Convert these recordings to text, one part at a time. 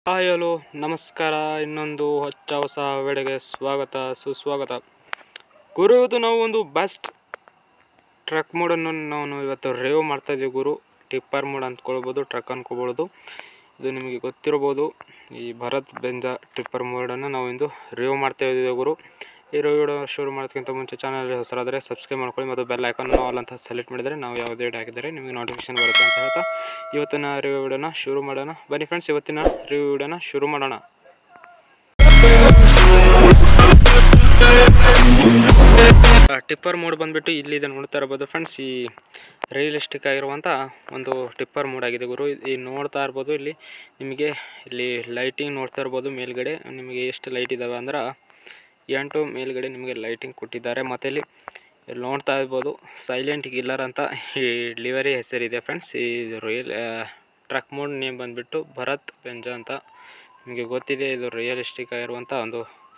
hi hello ನಮಸ್ಕಾರ ಇನ್ನೊಂದು ಹೊಚ್ಚ ಹೊಸ ವೇಳೆಗೆ ಸ್ವಾಗತ ಸುಸ್ವಾಗತ ಗುರು ಇವತ್ತು ನಾವು ಒಂದು ಬೆಸ್ಟ್ ಟ್ರಕ್ ಮೋಡನ್ನು ನಾವು ಇವತ್ತು ರೇವ್ ಮಾಡ್ತಾ ಇದ್ದೀವಿ ಗುರು ಟಿಪ್ಪರ್ ಮೋಡ್ ಅಂದ್ಕೊಳ್ಬೋದು ಟ್ರಕ್ ಅಂದ್ಕೊಳ್ಬೋದು ಇದು ನಿಮಗೆ ಗೊತ್ತಿರ್ಬೋದು ಈ ಭರತ್ ಬೆಂಜ ಟಿಪ್ಪರ್ ಮೋಡನ್ನು ನಾವು ಇಂದು ರೇವ್ ಮಾಡ್ತಾ ಇದ್ದೀವಿ ಗುರು ಈ ರಿವ್ಯೂ ಶುರು ಮಾಡೋದಕ್ಕಿಂತ ಮುಂಚೆ ಚಾನಲ್ ಹೊಸರಾದರೆ ಸಬ್ಸ್ಕ್ರೈಬ್ ಮಾಡ್ಕೊಳ್ಳಿ ಮತ್ತು ಬೆಲ್ ಐಕಾನ್ ಆಲ್ ಅಂತ ಸೆಲೆಕ್ಟ್ ಮಾಡಿದರೆ ನಾವು ಯಾವುದೇ ವಿಡಿಯೋ ಹಾಕಿದರೆ ನಿಮಗೆ ನೋಟಿಫಿಕೇಶನ್ ಬರುತ್ತೆ ಅಂತ ಹೇಳ್ತಾ ಇವತ್ತಿನ ರಿವ್ಯೂ ವಿಡಿಯೋನ ಶುರು ಮಾಡೋಣ ಬನ್ನಿ ಫ್ರೆಂಡ್ಸ್ ಇವತ್ತಿನ ರಿವ್ಯೂ ವಿಡಿಯೋನ ಶುರು ಮಾಡೋಣ ಟಿಪ್ಪರ್ ಮೋಡ್ ಬಂದುಬಿಟ್ಟು ಇಲ್ಲಿದೆ ನೋಡ್ತಾ ಇರ್ಬೋದು ಫ್ರೆಂಡ್ಸ್ ಈ ರಿಯಲಿಸ್ಟಿಕ್ ಆಗಿರುವಂಥ ಒಂದು ಟಿಪ್ಪರ್ ಮೋಡ್ ಆಗಿದೆ ಗುರು ಈ ನೋಡ್ತಾ ಇರ್ಬೋದು ಇಲ್ಲಿ ನಿಮಗೆ ಇಲ್ಲಿ ಲೈಟಿಂಗ್ ನೋಡ್ತಾ ಇರ್ಬೋದು ಮೇಲ್ಗಡೆ ನಿಮಗೆ ಎಷ್ಟು ಲೈಟ್ ಇದ್ದಾವೆ ಅಂದ್ರೆ ಎಂಟು ಮೇಲ್ಗಡೆ ನಿಮಗೆ ಲೈಟಿಂಗ್ ಕೊಟ್ಟಿದ್ದಾರೆ ಮತ್ತು ಇಲ್ಲಿ ಇಲ್ಲಿ ನೋಡ್ತಾ ಇರ್ಬೋದು ಸೈಲೆಂಟ್ ಕಿಲ್ಲರ್ ಅಂತ ಈ ಲಿವರಿ ಹೆಸರಿದೆ ಫ್ರೆಂಡ್ಸ್ ಈ ರಿಯಲ್ ಟ್ರಕ್ ಮೋಡ್ ನೇಮ್ ಬಂದುಬಿಟ್ಟು ಭರತ್ ಬೆಂಜ ಅಂತ ನಿಮಗೆ ಗೊತ್ತಿದೆ ಇದು ರಿಯಲಿಸ್ಟಿಕ್ ಆಗಿರುವಂಥ ಒಂದು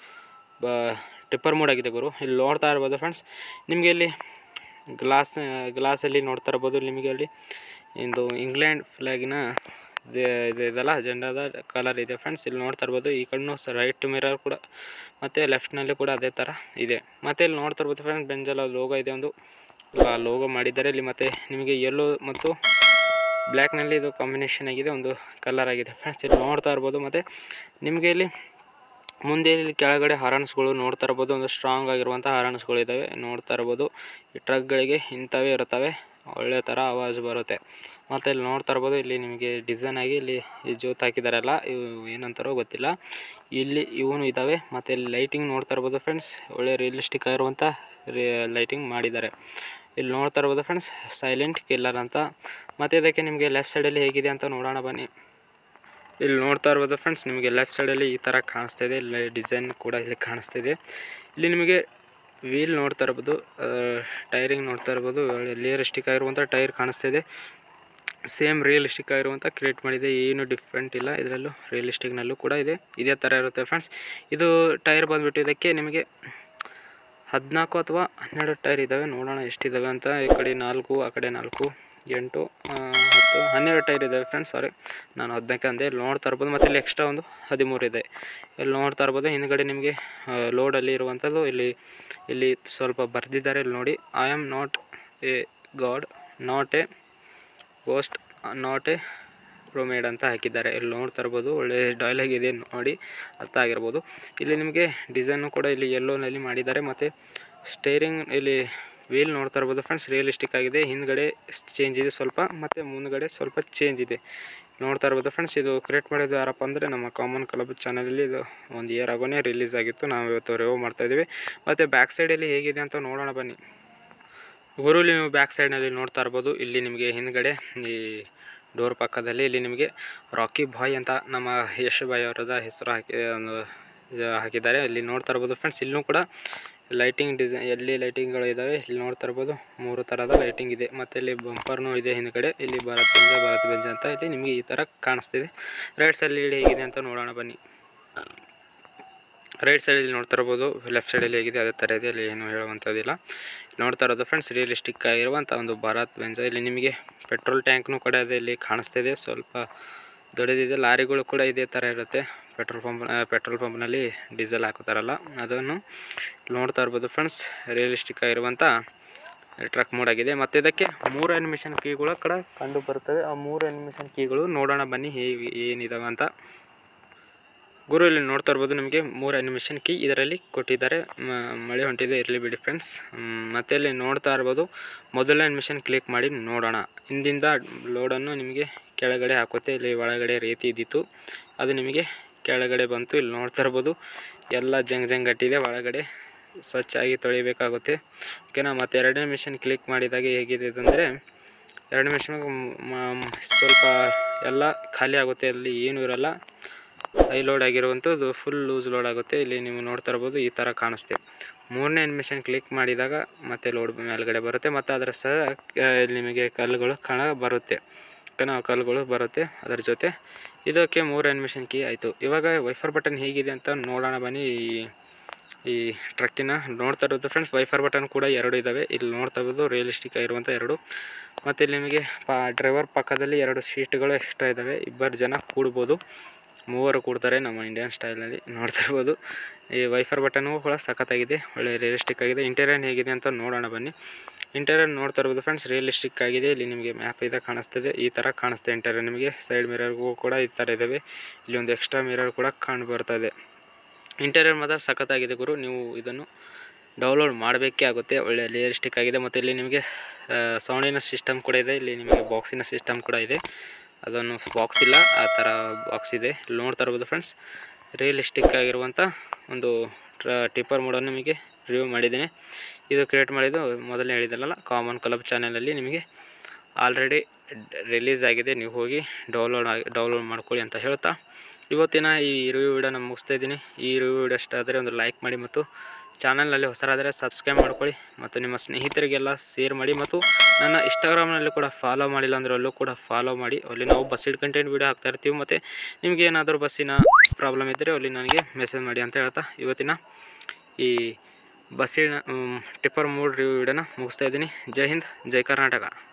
ಬ ಟಿಪ್ಪರ್ ಮೋಡ್ ಆಗಿದೆ ಗುರು ಇಲ್ಲಿ ನೋಡ್ತಾ ಇರ್ಬೋದು ಫ್ರೆಂಡ್ಸ್ ನಿಮಗೆ ಇಲ್ಲಿ ಗ್ಲಾಸ್ ಗ್ಲಾಸಲ್ಲಿ ನೋಡ್ತಾ ಇರ್ಬೋದು ನಿಮಗೆ ಅಲ್ಲಿ ಇದು ಇಂಗ್ಲೆಂಡ್ ಫ್ಲ್ಯಾಗಿನ ಜೆ ಇದು ಇದೆಲ್ಲ ಜೆಂಡಾದ ಕಲರ್ ಇದೆ ಫ್ರೆಂಡ್ಸ್ ಇಲ್ಲಿ ನೋಡ್ತಾ ಇರ್ಬೋದು ಈ ಕಡೆನೂ ಸ ರೈಟ್ ಮಿರರ್ ಕೂಡ ಮತ್ತು ಲೆಫ್ಟ್ನಲ್ಲಿ ಕೂಡ ಅದೇ ಥರ ಇದೆ ಮತ್ತು ಇಲ್ಲಿ ನೋಡ್ತಾ ಇರ್ಬೋದು ಫ್ರೆಂಡ್ಸ್ ಬೆಂಜಲ್ಲ ಲೋಗೋ ಇದೆ ಒಂದು ಲೋಗೋ ಮಾಡಿದ್ದಾರೆ ಇಲ್ಲಿ ಮತ್ತು ನಿಮಗೆ ಯೆಲ್ಲೋ ಮತ್ತು ಬ್ಲ್ಯಾಕ್ನಲ್ಲಿ ಇದು ಕಾಂಬಿನೇಷನ್ ಆಗಿದೆ ಒಂದು ಕಲರ್ ಆಗಿದೆ ಫ್ರೆಂಡ್ಸ್ ಇಲ್ಲಿ ನೋಡ್ತಾ ಇರ್ಬೋದು ಮತ್ತು ನಿಮಗೆ ಇಲ್ಲಿ ಮುಂದೆ ಇಲ್ಲಿ ಕೆಳಗಡೆ ಹಾರನ್ಸ್ಗಳು ನೋಡ್ತಾ ಇರ್ಬೋದು ಒಂದು ಸ್ಟ್ರಾಂಗ್ ಆಗಿರುವಂಥ ಹಾರನ್ಸ್ಗಳು ಇದ್ದಾವೆ ನೋಡ್ತಾ ಇರ್ಬೋದು ಈ ಟ್ರಕ್ಗಳಿಗೆ ಇಂಥವೇ ಇರುತ್ತವೆ ಒಳ್ಳೆ ಥರ ಆವಾಜ್ ಬರುತ್ತೆ ಮತ್ತು ಇಲ್ಲಿ ನೋಡ್ತಾ ಇರ್ಬೋದು ಇಲ್ಲಿ ನಿಮಗೆ ಡಿಸೈನ್ ಆಗಿ ಇಲ್ಲಿ ಈ ಜೋತ್ ಹಾಕಿದಾರಲ್ಲ ಇವು ಏನಂತಾರೋ ಗೊತ್ತಿಲ್ಲ ಇಲ್ಲಿ ಇವನು ಇದ್ದಾವೆ ಮತ್ತು ಇಲ್ಲಿ ಲೈಟಿಂಗ್ ನೋಡ್ತಾ ಇರ್ಬೋದು ಫ್ರೆಂಡ್ಸ್ ಒಳ್ಳೆ ರಿಯಲಿಸ್ಟಿಕ್ ಆಗಿರುವಂಥ ರಿ ಲೈಟಿಂಗ್ ಮಾಡಿದ್ದಾರೆ ಇಲ್ಲಿ ನೋಡ್ತಾ ಇರ್ಬೋದು ಫ್ರೆಂಡ್ಸ್ ಸೈಲೆಂಟ್ ಕಿಲ್ಲರ್ ಅಂತ ಮತ್ತು ಇದಕ್ಕೆ ನಿಮಗೆ ಲೆಫ್ಟ್ ಸೈಡಲ್ಲಿ ಹೇಗಿದೆ ಅಂತ ನೋಡೋಣ ಬನ್ನಿ ಇಲ್ಲಿ ನೋಡ್ತಾ ಇರ್ಬೋದು ಫ್ರೆಂಡ್ಸ್ ನಿಮಗೆ ಲೆಫ್ಟ್ ಸೈಡಲ್ಲಿ ಈ ಥರ ಕಾಣಿಸ್ತಾ ಇದೆ ಇಲ್ಲಿ ಡಿಸೈನ್ ಕೂಡ ಇಲ್ಲಿ ಕಾಣಿಸ್ತಾ ಇದೆ ಇಲ್ಲಿ ನಿಮಗೆ ವೀಲ್ ನೋಡ್ತಾ ಇರ್ಬೋದು ಟೈರಿಂಗ್ ನೋಡ್ತಾ ಇರ್ಬೋದು ರಿಯಲಿಸ್ಟಿಕ್ ಆಗಿರುವಂಥ ಟೈರ್ ಕಾಣಿಸ್ತಾ ಇದೆ ಸೇಮ್ ರಿಯಲಿಸ್ಟಿಕ್ ಆಗಿರುವಂಥ ಕ್ರಿಯೇಟ್ ಮಾಡಿದೆ ಏನು ಡಿಫ್ರೆಂಟ್ ಇಲ್ಲ ಇದರಲ್ಲೂ ರಿಯಲಿಸ್ಟಿಕ್ನಲ್ಲೂ ಕೂಡ ಇದೆ ಇದೇ ಥರ ಇರುತ್ತೆ ಫ್ರೆಂಡ್ಸ್ ಇದು ಟೈರ್ ಬಂದುಬಿಟ್ಟು ಇದಕ್ಕೆ ನಿಮಗೆ ಹದಿನಾಲ್ಕು ಅಥವಾ ಹನ್ನೆರಡು ಟೈರ್ ಇದ್ದಾವೆ ನೋಡೋಣ ಎಷ್ಟಿದ್ದಾವೆ ಅಂತ ಈ ಕಡೆ ನಾಲ್ಕು ಆ ಕಡೆ ನಾಲ್ಕು ಎಂಟು ಹತ್ತು ಹನ್ನೆರಡು ಟೈರ್ ಇದ್ದಾವೆ ಫ್ರೆಂಡ್ಸ್ ಸಾರಿ ನಾನು ಹದಿನಾಲ್ಕು ಅಂದೆ ಇಲ್ಲಿ ನೋಡ್ತಾ ಇರ್ಬೋದು ಮತ್ತು ಇಲ್ಲಿ ಎಕ್ಸ್ಟ್ರಾ ಒಂದು ಹದಿಮೂರು ಇದೆ ಇಲ್ಲಿ ನೋಡ್ತಾ ಇರ್ಬೋದು ಹಿಂದ್ಗಡೆ ನಿಮಗೆ ಲೋಡಲ್ಲಿ ಇರುವಂಥದ್ದು ಇಲ್ಲಿ ಇಲ್ಲಿ ಸ್ವಲ್ಪ ಬರೆದಿದ್ದಾರೆ ಇಲ್ಲಿ ನೋಡಿ I am not a god not a ghost not a nomad ಅಂತ ಹಾಕಿದ್ದಾರೆ ಇಲ್ಲಿ ನೋಡ್ತಾ ಇರ್ಬೋದು ಒಳ್ಳೆ ಡೈಲಾಗ್ ಇದೆ ನೋಡಿ ಅರ್ಥ ಆಗಿರ್ಬೋದು ಇಲ್ಲಿ ನಿಮಗೆ ಡಿಸೈನು ಕೂಡ ಇಲ್ಲಿ ಯೆಲ್ಲೋನಲ್ಲಿ ಮಾಡಿದ್ದಾರೆ ಮತ್ತು ಸ್ಟೇರಿಂಗ್ ಇಲ್ಲಿ ವೀಲ್ ನೋಡ್ತಾ ಇರ್ಬೋದು ಫ್ರೆಂಡ್ಸ್ ರಿಯಲಿಸ್ಟಿಕ್ ಆಗಿದೆ ಹಿಂದ್ಗಡೆ ಚೇಂಜ್ ಇದೆ ಸ್ವಲ್ಪ ಮತ್ತು ಮುಂದ್ಗಡೆ ಸ್ವಲ್ಪ ಚೇಂಜ್ ಇದೆ ನೋಡ್ತಾ ಇರ್ಬೋದು ಫ್ರೆಂಡ್ಸ್ ಇದು ಕ್ರಿಯೇಟ್ ಮಾಡಿದ್ದು ಯಾರಪ್ಪ ಅಂದರೆ ನಮ್ಮ ಕಾಮನ್ ಕ್ಲಬ್ ಚಾನಲಲ್ಲಿ ಇದು ಒಂದು ಇಯರ್ ಆಗೋನೇ ರಿಲೀಸ್ ಆಗಿತ್ತು ನಾವು ಇವತ್ತು ರಿವ್ ಮಾಡ್ತಾಯಿದ್ದೀವಿ ಮತ್ತು ಬ್ಯಾಕ್ ಸೈಡಲ್ಲಿ ಹೇಗಿದೆ ಅಂತ ನೋಡೋಣ ಬನ್ನಿ ಗುರು ನೀವು ಬ್ಯಾಕ್ ಸೈಡ್ನಲ್ಲಿ ನೋಡ್ತಾ ಇರ್ಬೋದು ಇಲ್ಲಿ ನಿಮಗೆ ಹಿಂದ್ಗಡೆ ಈ ಡೋರ್ ಪಕ್ಕದಲ್ಲಿ ಇಲ್ಲಿ ನಿಮಗೆ ರಾಕಿ ಬಾಯ್ ಅಂತ ನಮ್ಮ ಯಶ್ ಬಾಯ್ ಅವರದ ಹೆಸರು ಹಾಕಿ ಒಂದು ಹಾಕಿದ್ದಾರೆ ಇಲ್ಲಿ ನೋಡ್ತಾ ಇರ್ಬೋದು ಫ್ರೆಂಡ್ಸ್ ಇಲ್ಲೂ ಕೂಡ ಲೈಟಿಂಗ್ ಡಿಸೈನ್ ಎಲ್ಲಿ ಲೈಟಿಂಗ್ಗಳು ಇದ್ದಾವೆ ಇಲ್ಲಿ ನೋಡ್ತಾ ಇರ್ಬೋದು ಮೂರು ಥರದ ಲೈಟಿಂಗ್ ಇದೆ ಮತ್ತು ಇಲ್ಲಿ ಬಂಪರ್ನೂ ಇದೆ ಹಿಂದ್ಗಡೆ ಇಲ್ಲಿ ಭಾರತ್ ಬೆಂಜ ಭಾರತ್ ಬೆಂಜ ಅಂತ ಇಲ್ಲಿ ನಿಮಗೆ ಈ ಥರ ಕಾಣಿಸ್ತಿದೆ ರೈಟ್ ಸೈಡಲ್ಲಿ ಹೇಗಿದೆ ಅಂತ ನೋಡೋಣ ಬನ್ನಿ ರೈಟ್ ಸೈಡಲ್ಲಿ ನೋಡ್ತಾ ಇರ್ಬೋದು ಲೆಫ್ಟ್ ಸೈಡಲ್ಲಿ ಹೇಗಿದೆ ಅದೇ ಥರ ಇದೆ ಇಲ್ಲಿ ಏನು ಹೇಳುವಂಥದ್ದಿಲ್ಲ ನೋಡ್ತಾ ಇರೋದು ಫ್ರೆಂಡ್ಸ್ ರಿಯಲಿಸ್ಟಿಕ್ ಆಗಿರುವಂಥ ಒಂದು ಭಾರತ್ ಬೆಂಜ ಇಲ್ಲಿ ನಿಮಗೆ ಪೆಟ್ರೋಲ್ ಟ್ಯಾಂಕ್ನೂ ಕೂಡ ಇದೆ ಇಲ್ಲಿ ಕಾಣಿಸ್ತಿದೆ ಸ್ವಲ್ಪ ದೊಡ್ಡದಿದೆ ಲಾರಿಗಳು ಕೂಡ ಇದೇ ಥರ ಇರುತ್ತೆ ಪೆಟ್ರೋಲ್ ಪಂಪ್ ಪೆಟ್ರೋಲ್ ಪಂಪ್ನಲ್ಲಿ ಡೀಸೆಲ್ ಹಾಕೋತಾರಲ್ಲ ಅದನ್ನು ನೋಡ್ತಾ ಇರ್ಬೋದು ಫ್ರೆಂಡ್ಸ್ ರಿಯಲಿಸ್ಟಿಕ್ ಆಗಿರುವಂಥ ಟ್ರಕ್ ಮೋಡ್ ಆಗಿದೆ ಮತ್ತು ಇದಕ್ಕೆ ಮೂರು ಅನಿಮೇಷನ್ ಕೀಗಳು ಕೂಡ ಕಂಡು ಬರ್ತವೆ ಆ ಮೂರು ಅನಿಮೇಷನ್ ಕೀಗಳು ನೋಡೋಣ ಬನ್ನಿ ಹೇಗೆ ಏನಿದಾವೆ ಅಂತ ಗುರು ಇಲ್ಲಿ ನೋಡ್ತಾ ಇರ್ಬೋದು ನಿಮಗೆ ಮೂರು ಅನಿಮೇಷನ್ ಕೀ ಇದರಲ್ಲಿ ಕೊಟ್ಟಿದ್ದಾರೆ ಮಳೆ ಹೊಂಟಿದೆ ಇರಲಿ ಬಿಡಿ ಫ್ರೆಂಡ್ಸ್ ಮತ್ತು ಇಲ್ಲಿ ನೋಡ್ತಾ ಇರ್ಬೋದು ಮೊದಲನೇ ಅನಿಮೇಷನ್ ಕ್ಲಿಕ್ ಮಾಡಿ ನೋಡೋಣ ಹಿಂದಿಂದ ಲೋಡನ್ನು ನಿಮಗೆ ಕೆಳಗಡೆ ಹಾಕುತ್ತೆ ಇಲ್ಲಿ ಒಳಗಡೆ ರೀತಿ ಇದ್ದಿತ್ತು ಅದು ನಿಮಗೆ ಕೆಳಗಡೆ ಬಂತು ಇಲ್ಲಿ ನೋಡ್ತಾ ಇರ್ಬೋದು ಎಲ್ಲ ಜಂಗ್ ಜಂಗ್ ಗಟ್ಟಿದೆ ಒಳಗಡೆ ಸ್ವಚ್ಛಾಗಿ ತೊಳಿಬೇಕಾಗುತ್ತೆ ಓಕೆನಾ ಮತ್ತು ಎರಡನೇ ಮಿಷನ್ ಕ್ಲಿಕ್ ಮಾಡಿದಾಗ ಹೇಗಿದೆ ಅಂದರೆ ಎರಡನೇ ಮಿಷನ್ ಸ್ವಲ್ಪ ಎಲ್ಲ ಖಾಲಿ ಆಗುತ್ತೆ ಅಲ್ಲಿ ಏನೂ ಇರಲ್ಲ ಹೈ ಲೋಡ್ ಆಗಿರುವಂಥದ್ದು ಫುಲ್ ಲೂಸ್ ಲೋಡ್ ಆಗುತ್ತೆ ಇಲ್ಲಿ ನೀವು ನೋಡ್ತಾ ಇರ್ಬೋದು ಈ ಥರ ಕಾಣಿಸ್ತೆ ಮೂರನೇ ಅನಿಮೇಷನ್ ಕ್ಲಿಕ್ ಮಾಡಿದಾಗ ಮತ್ತೆ ಲೋಡ್ ಮೇಲ್ಗಡೆ ಬರುತ್ತೆ ಮತ್ತು ಅದರ ಸಹ ಇಲ್ಲಿ ನಿಮಗೆ ಕಲ್ಲುಗಳು ಕಾಣ ಬರುತ್ತೆ ಓಕೆನಾ ಕಲ್ಲುಗಳು ಬರುತ್ತೆ ಅದರ ಜೊತೆ ಇದಕ್ಕೆ ಮೂರು ಅನಿಮೇಷನ್ ಕೀ ಆಯಿತು ಇವಾಗ ವೈಫರ್ ಬಟನ್ ಹೇಗಿದೆ ಅಂತ ನೋಡೋಣ ಬನ್ನಿ ಈ ಈ ಟ್ರಕ್ಕಿನ ನೋಡ್ತಾ ಇರೋದು ಫ್ರೆಂಡ್ಸ್ ವೈಫರ್ ಬಟನ್ ಕೂಡ ಎರಡು ಇದ್ದಾವೆ ಇಲ್ಲಿ ನೋಡ್ತಾ ಇರೋದು ರಿಯಲಿಸ್ಟಿಕ್ ಆಗಿರುವಂಥ ಎರಡು ಮತ್ತು ಇಲ್ಲಿ ನಿಮಗೆ ಪಾ ಡ್ರೈವರ್ ಪಕ್ಕದಲ್ಲಿ ಎರಡು ಸೀಟ್ಗಳು ಎಕ್ಸ್ಟ್ರಾ ಇದ್ದಾವೆ ಇಬ್ಬರು ಜನ ಕೂಡ್ಬೋದು ಮೂವರು ಕೊಡ್ತಾರೆ ನಮ್ಮ ಇಂಡಿಯನ್ ಸ್ಟೈಲ್ನಲ್ಲಿ ನೋಡ್ತಾ ಇರ್ಬೋದು ಈ ವೈಫರ್ ಬಟನು ಕೂಡ ಸಖತ್ತಾಗಿದೆ ಒಳ್ಳೆ ರಿಯಲಿಸ್ಟಿಕ್ ಆಗಿದೆ ಇಂಟೀರಿಯರ್ ಹೇಗಿದೆ ಅಂತ ನೋಡೋಣ ಬನ್ನಿ ಇಂಟೀರಿಯರ್ ನೋಡ್ತಾ ಇರ್ಬೋದು ಫ್ರೆಂಡ್ಸ್ ರಿಯಲಿಸ್ಟಿಕ್ ಆಗಿದೆ ಇಲ್ಲಿ ನಿಮಗೆ ಮ್ಯಾಪ್ ಇದೆ ಕಾಣಿಸ್ತದೆ ಈ ಥರ ಕಾಣಿಸ್ತೆ ಇಂಟೀರಿಯರ್ ನಿಮಗೆ ಸೈಡ್ ಮಿರರ್ಗೂ ಕೂಡ ಈ ಥರ ಇದ್ದಾವೆ ಇಲ್ಲಿ ಒಂದು ಎಕ್ಸ್ಟ್ರಾ ಮಿರರ್ ಕೂಡ ಕಂಡು ಬರ್ತಾ ಇದೆ ಇಂಟೀರಿಯರ್ ಮಾತ್ರ ಸಖತ್ತಾಗಿದೆ ಗುರು ನೀವು ಇದನ್ನು ಡೌನ್ಲೋಡ್ ಮಾಡಬೇಕೇ ಆಗುತ್ತೆ ಒಳ್ಳೆ ರಿಯಲಿಸ್ಟಿಕ್ ಆಗಿದೆ ಮತ್ತು ಇಲ್ಲಿ ನಿಮಗೆ ಸೌಂಡಿನ ಸಿಸ್ಟಮ್ ಕೂಡ ಇದೆ ಇಲ್ಲಿ ನಿಮಗೆ ಬಾಕ್ಸಿನ ಸಿಸ್ಟಮ್ ಕೂಡ ಇದೆ ಅದನ್ನು ಬಾಕ್ಸ್ ಇಲ್ಲ ಆ ಥರ ಬಾಕ್ಸ್ ಇದೆ ಇಲ್ಲಿ ನೋಡ್ತಾ ಇರ್ಬೋದು ಫ್ರೆಂಡ್ಸ್ ರಿಯಲಿಸ್ಟಿಕ್ ಆಗಿರುವಂಥ ಒಂದು ಟಿಪ್ಪರ್ ಮೋಡನ್ನು ನಿಮಗೆ ರಿವ್ಯೂ ಮಾಡಿದ್ದೀನಿ ಇದು ಕ್ರಿಯೇಟ್ ಮಾಡಿದ್ದು ಮೊದಲೇ ಹೇಳಿದಲ್ಲ ಕಾಮನ್ ಕ್ಲಬ್ ಚಾನಲಲ್ಲಿ ನಿಮಗೆ ಆಲ್ರೆಡಿ ರಿಲೀಸ್ ಆಗಿದೆ ನೀವು ಹೋಗಿ ಡೌನ್ಲೋಡ್ ಆಗಿ ಡೌನ್ಲೋಡ್ ಮಾಡ್ಕೊಳ್ಳಿ ಅಂತ ಹೇಳ್ತಾ ಇವತ್ತಿನ ಈ ರಿವ್ಯೂ ವಿಡಿಯೋನ ಮುಗಿಸ್ತಾ ಇದ್ದೀನಿ ಈ ರಿವ್ಯೂ ವಿಡಿಯೋ ಇಷ್ಟ ಆದರೆ ಒಂದು ಲೈಕ್ ಮಾಡಿ ಮತ್ತು ಚಾನಲ್ನಲ್ಲಿ ಹೊಸರಾದರೆ ಸಬ್ಸ್ಕ್ರೈಬ್ ಮಾಡ್ಕೊಳ್ಳಿ ಮತ್ತು ನಿಮ್ಮ ಸ್ನೇಹಿತರಿಗೆಲ್ಲ ಶೇರ್ ಮಾಡಿ ಮತ್ತು ನನ್ನ ಇನ್ಸ್ಟಾಗ್ರಾಮ್ನಲ್ಲಿ ಕೂಡ ಫಾಲೋ ಮಾಡಿಲ್ಲ ಅಂದರೆ ಅಲ್ಲೂ ಕೂಡ ಫಾಲೋ ಮಾಡಿ ಅಲ್ಲಿ ನಾವು ಬಸ್ಸಿಡ್ ಕಂಟೆಂಟ್ ವೀಡಿಯೋ ಹಾಕ್ತಾ ಇರ್ತೀವಿ ಮತ್ತು ನಿಮಗೆ ಏನಾದರೂ ಬಸ್ಸಿನ ಪ್ರಾಬ್ಲಮ್ ಇದ್ದರೆ ಅಲ್ಲಿ ನನಗೆ ಮೆಸೇಜ್ ಮಾಡಿ ಅಂತ ಹೇಳ್ತಾ ಇವತ್ತಿನ ಈ ಬಸ್ಸಿನ ಟಿಪ್ಪರ್ ಮೂಡ್ ರಿವ್ಯೂ ವಿಡಿಯೋನ ಮುಗಿಸ್ತಾ ಇದ್ದೀನಿ ಜೈ ಹಿಂದ್ ಜೈ ಕರ್ನಾಟಕ